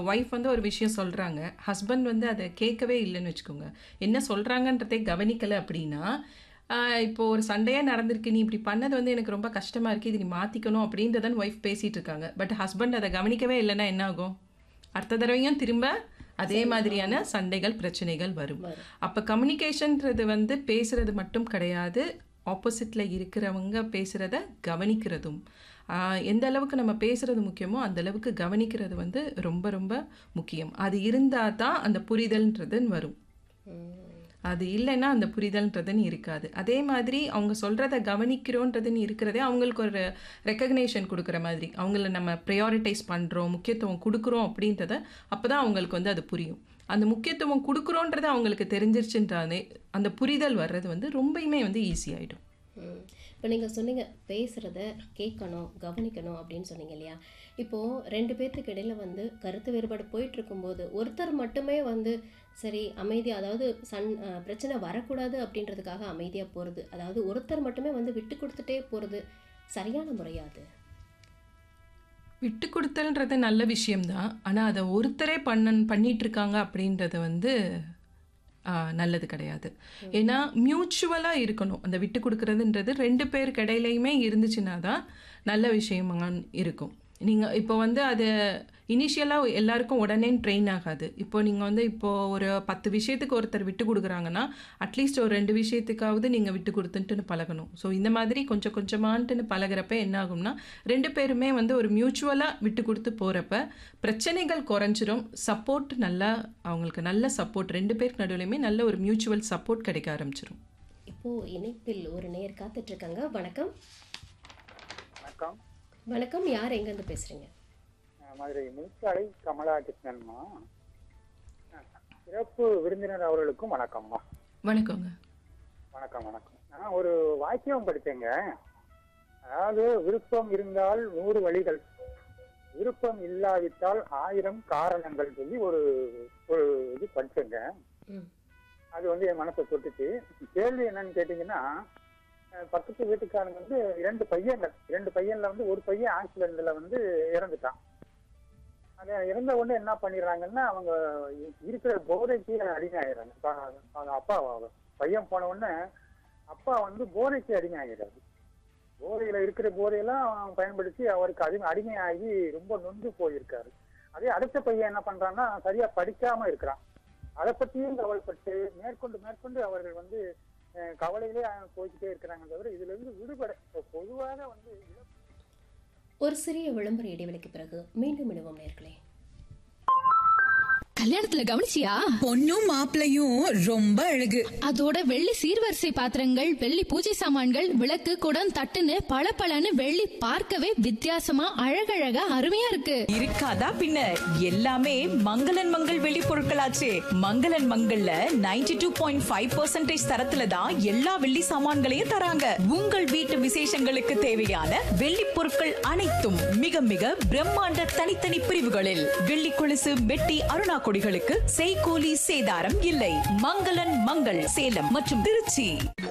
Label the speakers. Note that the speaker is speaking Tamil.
Speaker 1: ஒய்ஃப் வந்து ஒரு விஷயம் சொல்கிறாங்க ஹஸ்பண்ட் வந்து அதை கேட்கவே இல்லைன்னு வச்சுக்கோங்க என்ன சொல்கிறாங்கன்றதே கவனிக்கலை அப்படின்னா ஆஹ் இப்போ ஒரு சண்டையே நடந்திருக்கு நீ இப்படி பண்ணது வந்து எனக்கு ரொம்ப கஷ்டமாக இருக்குது இது நீ மாற்றிக்கணும் அப்படின்றதன் ஒய்ஃப் பேசிகிட்டு இருக்காங்க பட் ஹஸ்பண்ட் அதை கவனிக்கவே இல்லைன்னா என்ன ஆகும் அடுத்த தடவையும் திரும்ப அதே மாதிரியான சண்டைகள் பிரச்சனைகள் வரும் அப்போ கம்யூனிகேஷன்ன்றது வந்து பேசுறது மட்டும் கிடையாது ஆப்போசிட்டில் இருக்கிறவங்க பேசுகிறத கவனிக்கிறதும் ஆஹ் எந்த அளவுக்கு நம்ம பேசுறது முக்கியமோ அந்த அளவுக்கு கவனிக்கிறது வந்து ரொம்ப ரொம்ப முக்கியம் அது இருந்தால் தான் அந்த புரிதல்ன்றதுன்னு வரும் அது இல்லைன்னா அந்த புரிதல்ன்றதுன்னு இருக்காது அதே மாதிரி அவங்க சொல்கிறத கவனிக்கிறோன்றதுன்னு இருக்கிறதே அவங்களுக்கு ஒரு ரெக்கக்னேஷன் கொடுக்குற மாதிரி அவங்கள நம்ம ப்ரையாரிட்டைஸ் பண்ணுறோம் முக்கியத்துவம் கொடுக்குறோம் அப்படின்றத அப்போ தான் அவங்களுக்கு வந்து அது புரியும் அந்த முக்கியத்துவம் கொடுக்குறோன்றது அவங்களுக்கு தெரிஞ்சிருச்சுன்றாலே அந்த புரிதல் வர்றது வந்து ரொம்பயுமே வந்து ஈஸியாயிடும்
Speaker 2: இப்போ நீங்கள் சொன்னீங்க பேசுகிறத கேட்கணும் கவனிக்கணும் அப்படின்னு சொன்னீங்க இல்லையா இப்போது ரெண்டு பேர்த்துக்கு இடையில வந்து கருத்து வேறுபாடு போயிட்டு இருக்கும்போது ஒருத்தர் மட்டுமே வந்து சரி அமைதி அதாவது சன் அஹ், பிரச்சனை வரக்கூடாது அப்படின்றதுக்காக அமைதியாக போகிறது அதாவது ஒருத்தர் மட்டுமே வந்து விட்டு கொடுத்துட்டே போகிறது சரியான முறையாது
Speaker 1: விட்டு கொடுத்தல்ன்றது நல்ல விஷயம்தான் ஆனால் அதை ஒருத்தரே பண்ண பண்ணிட்டு இருக்காங்க அப்படின்றது வந்து ஆ, நல்லது கிடையாது ஏன்னா மியூச்சுவலாக இருக்கணும் அந்த விட்டு கொடுக்கறதுன்றது ரெண்டு பேருக்கு இடையிலையுமே இருந்துச்சுன்னா தான் நல்ல விஷயமா இருக்கும் நீங்கள் இப்போ வந்து அது இனிஷியலாக எல்லாருக்கும் உடனே ட்ரெயின் ஆகாது இப்போ நீங்கள் வந்து இப்போ ஒரு பத்து விஷயத்துக்கு ஒருத்தர் விட்டு கொடுக்குறாங்கன்னா அட்லீஸ்ட் ஒரு ரெண்டு விஷயத்துக்காவது நீங்கள் விட்டு கொடுத்துன்ட்டுன்னு பழகணும் ஸோ இந்த மாதிரி கொஞ்சம் கொஞ்சமான்ட்டுன்னு பழகுறப்ப என்ன ஆகும்னா ரெண்டு பேருமே வந்து ஒரு மியூச்சுவலாக விட்டு கொடுத்து போகிறப்ப பிரச்சனைகள் குறைஞ்சிரும் சப்போர்ட் நல்லா அவங்களுக்கு நல்ல சப்போர்ட் ரெண்டு பேருக்கு நடுவுலையுமே நல்ல ஒரு மியூச்சுவல் சப்போர்ட் கிடைக்க ஆரம்பிச்சிரும்
Speaker 2: இப்போது இணைப்பில் ஒரு நேர் காத்துட்ருக்காங்க வணக்கம்
Speaker 3: வணக்கம்
Speaker 2: வணக்கம் யார் எங்கேருந்து பேசுகிறீங்க
Speaker 3: அஹ் மதுரை முழுச்சாலை கமலா கிருஷ்ணன்மா அஹ் சிறப்பு விருந்தினர் அவர்களுக்கும் வணக்கம்மா
Speaker 1: வணக்கங்க
Speaker 3: வணக்கம் வணக்கம் நான் ஒரு வாக்கியம் படித்தேங்க அதாவது விருப்பம் இருந்தால் நூறு வழிகள் விருப்பம் இல்லாவிட்டால் ஆயிரம் காரணங்கள் சொல்லி ஒரு ஒரு இது படிச்சேங்க
Speaker 2: ம்
Speaker 3: அது வந்து என் மனசை தொட்டுச்சு கேள்வி என்னன்னு கேட்டீங்கன்னா அஹ் பக்கத்து வீட்டுக்காரங்க வந்து இரண்டு பையன்கள் இரண்டு பையன்ல வந்து ஒரு பையன் ஆக்சிடென்ட்ல வந்து இறந்துட்டான் அது இறந்த உடனே என்ன பண்ணிடுறாங்கன்னா அவங்க இருக்கிற போதைக்கு அடிமை ஆயிடுறாங்க ப- அவங்க அப்பா பையன் போன உடனே அப்பா வந்து போதைக்கு அடிமை ஆகிடுறாரு போதையில இருக்கிற போதையெல்லாம் அவன் பயன்படுத்தி அவருக்கு அடிமை அடிமையாகி ரொம்ப நொந்து போயிருக்காரு அதே அடுத்த பையன் என்ன பண்றான்னா சரியா படிக்காம இருக்கிறான் அதை பத்தியும் கவலைப்பட்டு மேற்கொண்டு மேற்கொண்டு அவர்கள் வந்து அஹ், கவலையிலே அவங்க போய்கிட்டே இருக்கிறாங்க தவிர இதுல இருந்து விடுபட இப்ப பொதுவாக வந்து இழப்பு
Speaker 2: ஒரு சிறிய விளம்பர இடைவெளிக்கு பிறகு மீண்டும் இடுவோம் நேர்களே
Speaker 4: கல்யாணத்துல கவனிச்சியா
Speaker 5: பொண்ணும் மாப்பிளையும் ரொம்ப அழகு
Speaker 4: அதோட வெள்ளி சீர்வரிசை பாத்திரங்கள் வெள்ளி பூஜை சாமான்கள் விளக்கு குடம் தட்டுன்னு பளபளன்னு வெள்ளி பார்க்கவே வித்தியாசமா அழகழகா அருமையா இருக்கு
Speaker 5: இருக்காதா பின்ன எல்லாமே மங்களன் மங்கள் வெளி பொருட்களாச்சே மங்களன் மங்கள்ல 92.5% டூ பாயிண்ட் ஃபைவ் தரத்துல தான் எல்லா வெள்ளி சாமான்களையும் தராங்க உங்கள் வீட்டு விசேஷங்களுக்கு தேவையான வெள்ளி பொருட்கள் அனைத்தும் மிக மிக பிரம்மாண்ட தனித்தனி பிரிவுகளில் வெள்ளி கொலுசு வெட்டி அருணா கொடிகளுக்கு செய்கூலி சேதாரம் இல்லை மங்களன் மங்கள் சேலம் மற்றும் திருச்சி